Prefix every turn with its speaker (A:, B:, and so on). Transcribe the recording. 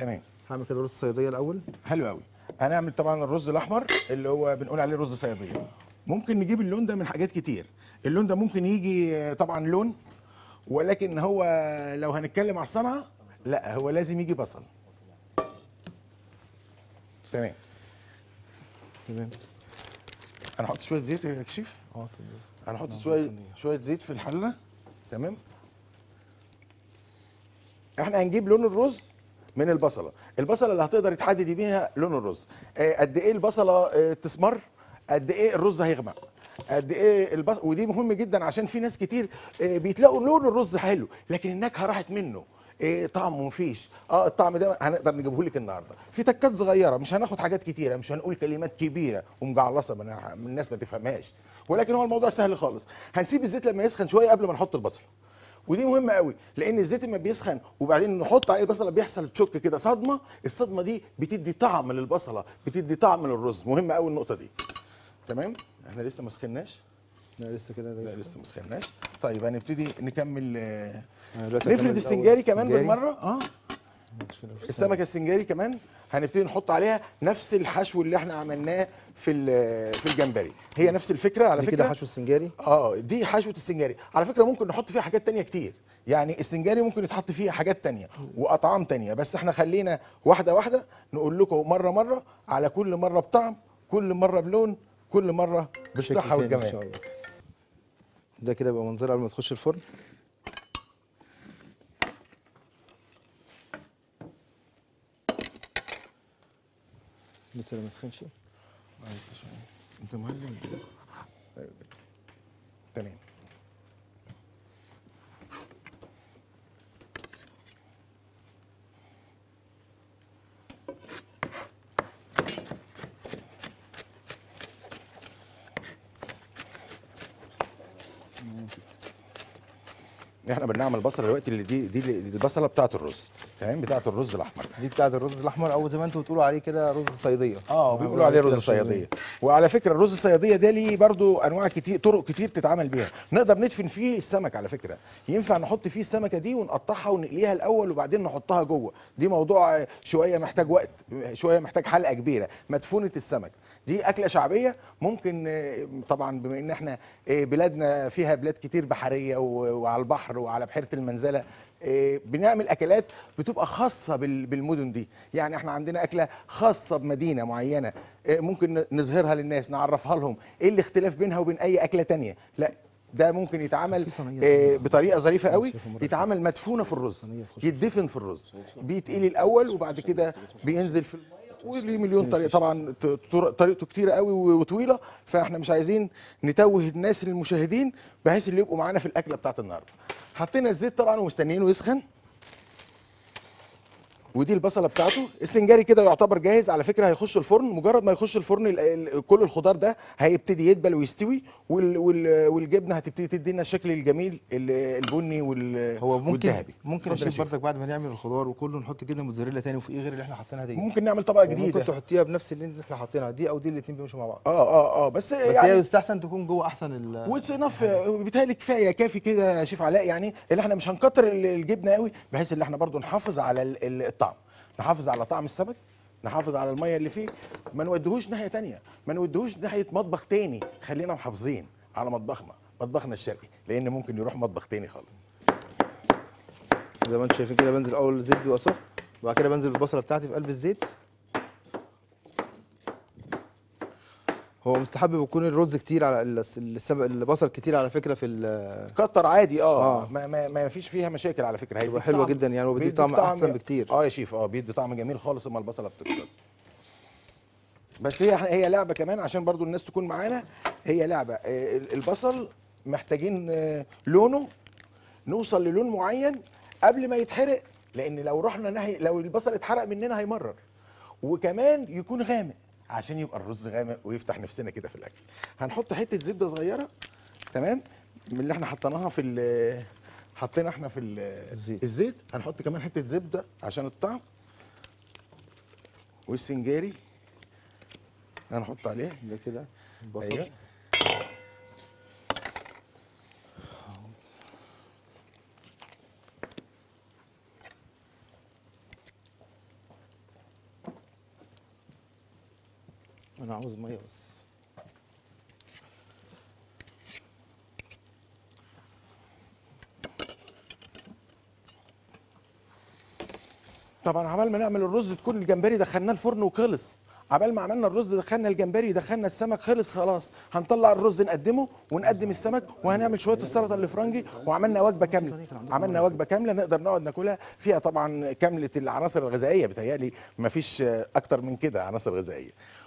A: تمام
B: هعمل كده رز صياديه الاول
A: حلو قوي هنعمل طبعا الرز الاحمر اللي هو بنقول عليه رز صياديه ممكن نجيب اللون ده من حاجات كتير اللون ده ممكن يجي آه، طبعا لون ولكن هو لو هنتكلم على الصنعه لا هو لازم يجي بصل تمام
B: تمام
A: هنحط شويه زيت يا كشيف
B: اه تمام
A: هنحط
B: آه،
A: شويه
B: صينية.
A: شويه زيت في الحله تمام احنا هنجيب لون الرز من البصله البصله اللي هتقدر تحددي بيها لون الرز آه، قد ايه البصله آه، تسمر قد ايه الرز هيغمق قد ايه البصل ودي مهم جدا عشان في ناس كتير آه، بيتلاقوا لون الرز حلو لكن النكهه راحت منه إيه طعمه مفيش اه الطعم ده هنقدر نجيبه لك النهارده في تكات صغيره مش هناخد حاجات كتيره مش هنقول كلمات كبيره ومجعلصه من من الناس ما تفهمهاش ولكن هو الموضوع سهل خالص هنسيب الزيت لما يسخن شويه قبل ما نحط البصله ودي مهمه قوي لان الزيت لما بيسخن وبعدين نحط عليه البصله بيحصل تشك كده صدمه الصدمه دي بتدي طعم للبصله بتدي طعم للرز مهمه قوي النقطه دي تمام احنا لسه ما سخناش
B: لا لسه كده
A: لا
B: ده
A: لسه ما سخناش طيب هنبتدي نكمل آه،
B: أنا دلوقتي هكمل
A: نفرد
B: الأول
A: السنجاري كمان
B: السنجاري.
A: بالمره اه
B: مش كده في
A: السمكه السنجاري كمان هنبتدي نحط عليها نفس الحشو اللي احنا عملناه في ال- في الجمبري هي نفس الفكره على
B: دي
A: فكره
B: كده حشو السنجاري
A: اه دي حشوه السنجاري على فكره ممكن نحط فيها حاجات تانية كتير يعني السنجاري ممكن يتحط فيه حاجات تانية واطعام تانية بس احنا خلينا واحده واحده نقول لكم مره مره على كل مره بطعم كل مره بلون كل مره بالصحه
B: شكل تاني ان شاء
A: والجمال
B: الله ده كده يبقى منظرها قبل ما تخش الفرن لسه ما سخنش
A: لسه شويه انت مهلم كده أيوة كده. تمام احنا بنعمل بصله دلوقتي اللي دي دي اللي- دي البصله بتاعت الرز تمام بتاعت الرز الاحمر
B: دي بتاعت الرز الاحمر او زي ما انتوا بتقولوا عليه كده رز صياديه
A: اه بيقولوا عليه رز
B: كده شغالين.
A: صياديه وعلى فكره الرز الصياديه ده ليه برضو انواع كتير طرق كتير تتعمل بيها نقدر ندفن فيه السمك على فكره ينفع نحط فيه السمكه دي ونقطعها ونقليها الاول وبعدين نحطها جوه دي موضوع آه، شويه محتاج وقت شويه محتاج حلقه كبيره مدفونه السمك دي اكله شعبيه ممكن آه، طبعا بما ان احنا آه، بلادنا فيها بلاد كتير بحريه و- وعلى البحر وعلى بحيره المنزله آه، بنعمل اكلات بتبقى خاصه بال- بالمدن دي يعني احنا عندنا اكله خاصه بمدينه معينه آه، ممكن ن- نظهرها للناس نعرفها لهم ايه الاختلاف بينها وبين اي اكله تانية لا ده ممكن يتعمل
B: في صينية
A: آه،
B: صغيرة.
A: بطريقه ظريفه قوي
B: شايفها مرة
A: يتعمل مدفونه في الرز
B: صينية تخش
A: يدفن في الرز بيتقلي الاول وبعد كده بينزل في الميه وليه مليون طريقه طبعا ط- طر- طريقته كتيره قوي وطويله فاحنا مش عايزين نتوه الناس المشاهدين بحيث اللي يبقوا معانا في الاكله بتاعت النهارده حطينا الزيت طبعا ومستنيينه يسخن ودي البصله بتاعته السنجاري كده يعتبر جاهز على فكره هيخش الفرن مجرد ما يخش الفرن ال- ال- كل الخضار ده هيبتدي يدبل ويستوي وال وال والجبنه هتبتدي تدينا الشكل الجميل ال- البني وال
B: هو ممكن
A: والذهبي
B: ممكن
A: اتفضل يا
B: نشيف
A: شيف.
B: بردك بعد ما نعمل الخضار وكله نحط جبنه موتزاريلا تاني وفي ايه غير اللي احنا حاطينها دي
A: ممكن نعمل طبقه جديده
B: ممكن تحطيها بنفس اللي احنا حاطينها دي او دي الاثنين بيمشوا مع بعض
A: اه اه اه بس,
B: بس هي
A: يعني
B: يستحسن تكون جوه احسن ال
A: واتس انف بيتهيألي كفايه كافي كده يا شيف علاء يعني اللي احنا مش هنكتر ال- الجبنه قوي بحيث ان احنا برضو نحافظ على ال- ال- الطعم نحافظ على طعم السمك نحافظ على الميه اللي فيه ما نوديهوش ناحيه تانية ما نوديهوش ناحيه مطبخ تاني خلينا محافظين على مطبخنا مطبخنا الشرقي لان ممكن يروح مطبخ تاني خالص
B: زي ما انتم شايفين كده بنزل اول الزيت بيبقى سخن وبعد كده بنزل بالبصله بتاعتي في قلب الزيت هو مستحب يكون الرز كتير على ال- السم- البصل كتير على فكره في ال-
A: كتر عادي اه,
B: آه.
A: ما, ما, ما فيش فيها مشاكل على فكره هيديك
B: حلوة
A: طعم-
B: جدا يعني وبيديك
A: بيديك
B: طعم أحسن بكتير.
A: اه يا شيف اه بيدي طعم جميل خالص اما البصله بتتقطع بس هي هي لعبه كمان عشان برضو الناس تكون معانا هي لعبه آه، البصل محتاجين آه، لونه نوصل للون معين قبل ما يتحرق لان لو رحنا ناحيه لو البصل اتحرق مننا هيمرر وكمان يكون غامق عشان يبقى الرز غامق ويفتح نفسنا كده في الاكل هنحط حته زبده صغيره تمام من اللي احنا حطيناها في ال- حطينا احنا في ال-
B: الزيت.
A: الزيت هنحط كمان حته زبده عشان الطعم والسنجاري هنحط عليه
B: ده كده البصل
A: ايوه
B: انا عاوز ميه بس
A: طبعا عبال ما نعمل الرز تكون الجمبري دخلناه الفرن وخلص عبال ما عملنا الرز دخلنا الجمبري دخلنا السمك خلص خلاص هنطلع الرز نقدمه ونقدم السمك وهنعمل شويه السلطه الفرنجي وعملنا وجبه كامله عملنا وجبه كامله نقدر نقعد ناكلها فيها طبعا كامله العناصر الغذائيه بتهيألي مفيش اكتر من كده عناصر غذائيه